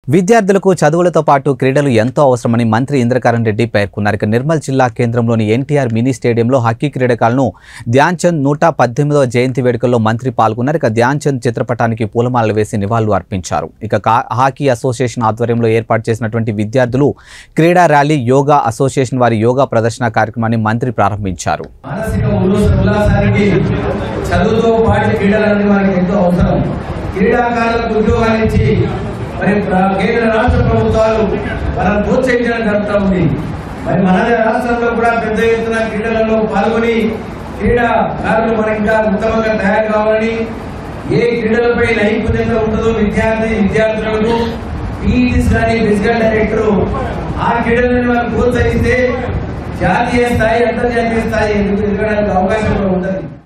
విద్యార్థులకు చదువులతో పాటు క్రీడలు ఎంతో అవసరమని మంత్రి ఇంద్రకరణ్ రెడ్డి పేర్కొన్నారు ఇక నిర్మల్ జిల్లా కేంద్రంలోని ఎన్టీఆర్ మినీ స్టేడియంలో హాకీ క్రీడాకారులను ధ్యాన్ చంద్ నూట పద్దెనిమిదవ జయంతి వేడుకల్లో మంత్రి పాల్గొన్నారు ఇక ధ్యాన్ చంద్ చిత్రపటానికి పూలమాలలు వేసి నివాళులు అర్పించారు ఇక కా- హాకీ అసోసియేషన్ ఆధ్వర్యంలో ఏర్పాటు చేసినటువంటి విద్యార్థులు క్రీడా ర్యాలీ యోగా అసోసియేషన్ వారి యోగా ప్రదర్శన కార్యక్రమాన్ని మంత్రి ప్రారంభించారు మానసిక ఉల్లాస ఉల్లాసానికి చదువుతో పాటు క్రీడలు అనేది మనకి ఎంతో అవసరం క్రీడాకారులకు ఉద్యోగాలు ఇచ్చి మరి ప్ర- కేంద్ర రాష్ట్ర ప్రభుత్వాలు మనం ప్రోత్సహించడం జరుగుతూ ఉంది మరి మన రాష్ట్రంలో కూడా పెద్ద ఎత్తున క్రీడలలో పాల్గొని క్రీడాకారులు మనకి ఇంకా ఉత్తమంగా తయారు కావాలని ఏ క్రీడలపై నైపుణ్యత ఉంటుందో విద్యార్థి విద్యార్థులకు పీఈటీస్ కానీ ఫిజికల్ డైరెక్టర్ ఆ క్రీడలను మనం ప్రోత్సహిస్తే జాతీయ స్థాయి అంతర్జాతీయ స్థాయి ఎదుగు- ఎదగడానికి అవకాశం కూడా ఉంటుంది